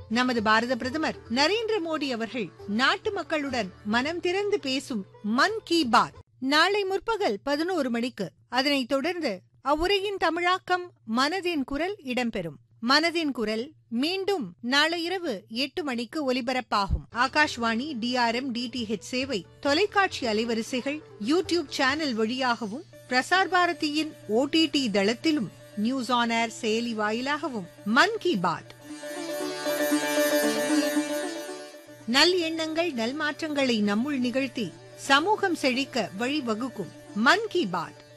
நமது பாரத பிரதமர் நரேந்திர மோடி அவர்கள் நாட்டு மக்களுடன் மனம் திறந்து பேசும் மன் கி பாத் நாளை முற்பகல் பதினோரு மணிக்கு அதனைத் தொடர்ந்து அவ்வுரையின் தமிழாக்கம் மனதின் குரல் இடம்பெறும் மனதின் குரல் மீண்டும் நாளை இரவு எட்டு மணிக்கு ஒலிபரப்பாகும் ஆகாஷ்வாணி டிஆர்எம் டிடிஹெச் சேவை தொலைக்காட்சி அலைவரிசைகள் யூடியூப் சேனல் வழியாகவும் பிரசார் பாரதியின் ஓடிடி தளத்திலும் நியூஸ் ஆன் ஏர் செயலி வாயிலாகவும் மன் கி பாத் நல் எண்ணங்கள் நல்மாற்றங்களை நம்முள் நிகழ்த்தி சமூகம் செழிக்க வழிவகுக்கும் மன் கி பாத்